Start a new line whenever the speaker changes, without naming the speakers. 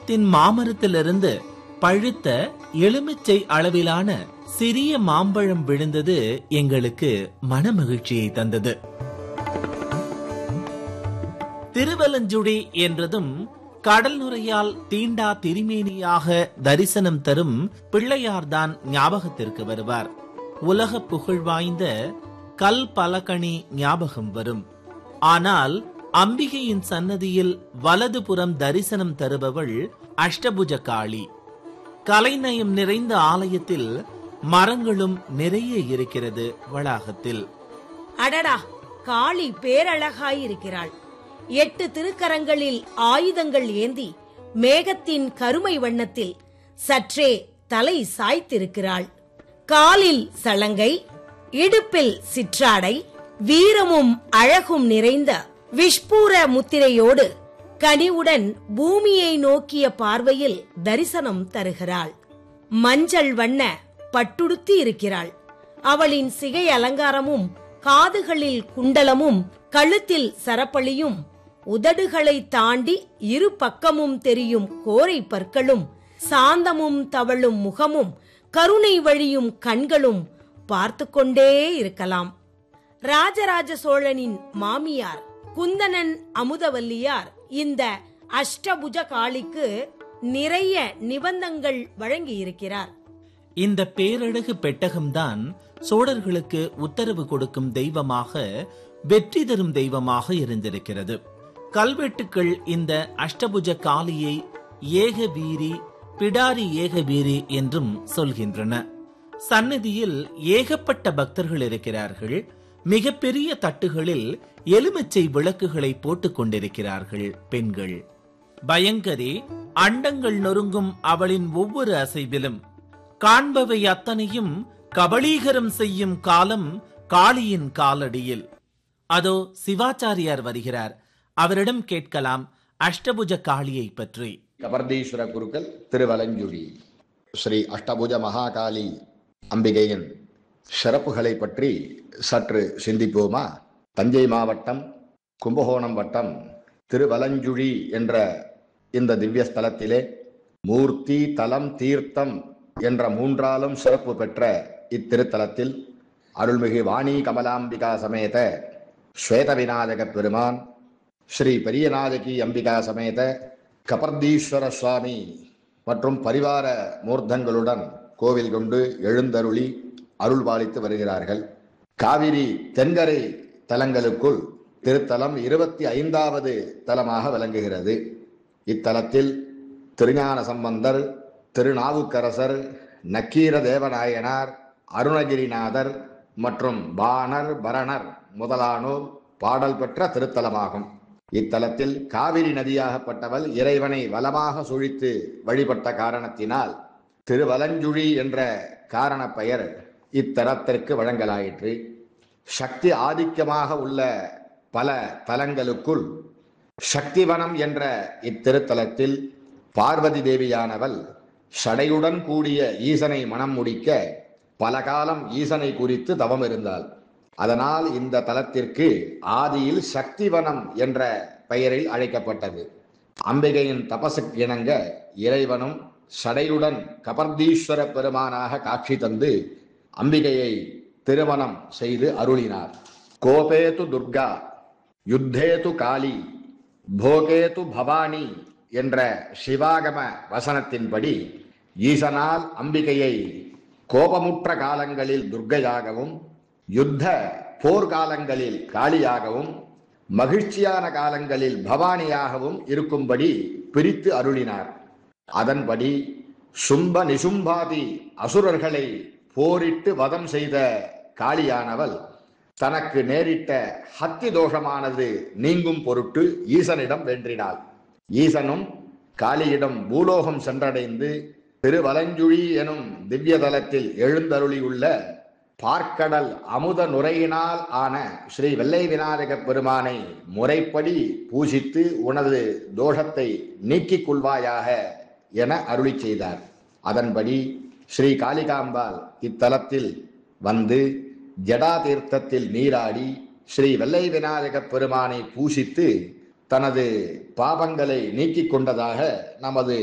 ஆலயத்தின் மாமரத்திலிருந்து பழுத்த எலுமிச்சை அளவிலான சிறிய மாம்பழம் விழுந்தது எங்களுக்கு மனமகிழ்ச்சியை தந்தது திருவலஞ்சுழி என்றதும் கடல் நுரையால் தீண்டா திருமேனியாக தரிசனம் தரும் பிள்ளையார்தான் ஞாபகத்திற்கு வருவார் உலக புகழ் வாய்ந்த கல் பலகணி ஞாபகம் வரும் ஆனால் அம்பிகையின் சன்னதியில் வலதுபுறம் தரிசனம் தருபவள் அஷ்டபுஜ காளி கலைநயம் நிறைந்த ஆலயத்தில் மரங்களும் நிறைய இருக்கிறது வளாகத்தில்
அடடா காளி பேரழகாயிருக்கிறாள் எட்டு திருக்கரங்களில் ஆயுதங்கள் ஏந்தி மேகத்தின் கருமை வண்ணத்தில் சற்றே தலை சாய்த்திருக்கிறாள் காலில் சலங்கை இடுப்பில் சிற்றாடை வீரமும் அழகும் நிறைந்த விஷ்பூர முத்திரையோடு கனிவுடன் பூமியை நோக்கிய பார்வையில் தரிசனம் தருகிறாள் மஞ்சள் வண்ண பட்டுடுத்தி இருக்கிறாள் அவளின் சிகை அலங்காரமும் காதுகளில் குண்டலமும் கழுத்தில் சரப்பளியும் உதடுகளை தாண்டி இரு பக்கமும் தெரியும் கோரை பற்களும் சாந்தமும் தவழும் முகமும் கருணை வழியும் கண்களும் பார்த்து கொண்டே இருக்கலாம் ராஜராஜ சோழனின் மாமியார் குந்தனன் அமுதவல்லியார் இந்த அஷ்டபுஜ காளிக்கு நிறைய நிபந்தங்கள் வழங்கியிருக்கிறார்
இந்த பேரழகு பெட்டகம்தான் சோழர்களுக்கு உத்தரவு கொடுக்கும் தெய்வமாக வெற்றி தரும் தெய்வமாக இருந்திருக்கிறது கல்வெட்டுக்கள் இந்த அஷ்டபுஜ காளியை ஏக வீரி பிடாரி ஏக வீரி என்றும் சொல்கின்றன சன்னதியில் ஏகப்பட்ட பக்தர்கள் இருக்கிறார்கள் மிகப்பெரிய தட்டுகளில் எலுமிச்சை விளக்குகளை போட்டுக் கொண்டிருக்கிறார்கள் பெண்கள் பயங்கரி அண்டங்கள் நொறுங்கும் அவளின் ஒவ்வொரு அசைவிலும் காண்பவை அத்தனையும் கபளீகரம் செய்யும் காலம் காளியின் காலடியில் அதோ சிவாச்சாரியார் வருகிறார் அவரிடம் கேட்கலாம் அஷ்டபுஜ காளியை பற்றி
கபர்தீஸ்வர குருக்கள் திருவலஞ்சுழி ஸ்ரீ அஷ்டபுஜ மகாகாளி அம்பிகையின் சிறப்புகளை பற்றி சற்று சிந்திப்போமா தஞ்சை மாவட்டம் கும்பகோணம் வட்டம் திருவலஞ்சுழி என்ற இந்த திவ்ய ஸ்தலத்திலே மூர்த்தி தலம் தீர்த்தம் என்ற மூன்றாலும் சிறப்பு பெற்ற இத்திருத்தலத்தில் அருள்மிகு வாணி கமலாம்பிகா சமேத ஸ்வேத விநாயக பெருமான் ஸ்ரீ பெரியநாயகி அம்பிகா சமேத கபர்தீஸ்வர சுவாமி மற்றும் பரிவார மூர்த்தங்களுடன் கோவில் கொண்டு எழுந்தருளி அருள் பாலித்து வருகிறார்கள் காவிரி தென்கரை தலங்களுக்குள் திருத்தலம் இருபத்தி ஐந்தாவது தலமாக விளங்குகிறது இத்தலத்தில் திருஞான சம்பந்தர் திருநாவுக்கரசர் நக்கீர தேவநாயனார் அருணகிரிநாதர் மற்றும் பாணர் பரணர் முதலானோர் பாடல் பெற்ற திருத்தலமாகும் இத்தலத்தில் காவிரி நதியாகப்பட்டவள் இறைவனை வலமாக சுழித்து வழிபட்ட காரணத்தினால் திருவலஞ்சுழி என்ற காரண பெயர் இத்தலத்திற்கு வழங்கலாயிற்று சக்தி ஆதிக்கமாக உள்ள பல தலங்களுக்குள் சக்திவனம் என்ற இத்திருத்தலத்தில் பார்வதி தேவியானவள் சடையுடன் கூடிய ஈசனை மனம் முடிக்க பல காலம் ஈசனை குறித்து தவம் இருந்தாள் அதனால் இந்த தலத்திற்கு ஆதியில் சக்திவனம் என்ற பெயரில் அழைக்கப்பட்டது அம்பிகையின் தபசுக்கு இணங்க இறைவனும் சடையுடன் கபர்தீஸ்வர பெருமானாக காட்சி தந்து அம்பிகையை திருமணம் செய்து அருளினார் கோபேது துர்கா யுத்தேது காளி போகேது பவானி என்ற சிவாகம வசனத்தின்படி ஈசனால் அம்பிகையை கோபமுற்ற காலங்களில் துர்க்கையாகவும் யுத்த போர்க்காலங்களில் காளியாகவும் மகிழ்ச்சியான காலங்களில் பவானியாகவும் இருக்கும்படி பிரித்து அருளினார் அதன்படி சும்ப நிசும்பாதி அசுரர்களை போரிட்டு வதம் செய்த காளியானவள் தனக்கு நேரிட்ட ஹத்தி தோஷமானது நீங்கும் பொருட்டு ஈசனிடம் வென்றினாள் ஈசனும் காளியிடம் பூலோகம் சென்றடைந்து திருவலஞ்சுழி எனும் திவ்ய தலத்தில் எழுந்தருளியுள்ள பார்க்கடல் அமுத நுரையினால் ஆன ஸ்ரீ வெள்ளை விநாயகப் பெருமானை முறைப்படி பூஜித்து உனது தோஷத்தை நீக்கிக் கொள்வாயாக என அருளி செய்தார் அதன்படி ஸ்ரீ காளிகாம்பாள் இத்தலத்தில் வந்து ஜடா தீர்த்தத்தில் நீராடி ஸ்ரீ வெள்ளை விநாயகப் பெருமானை பூசித்து தனது பாவங்களை நீக்கிக் கொண்டதாக நமது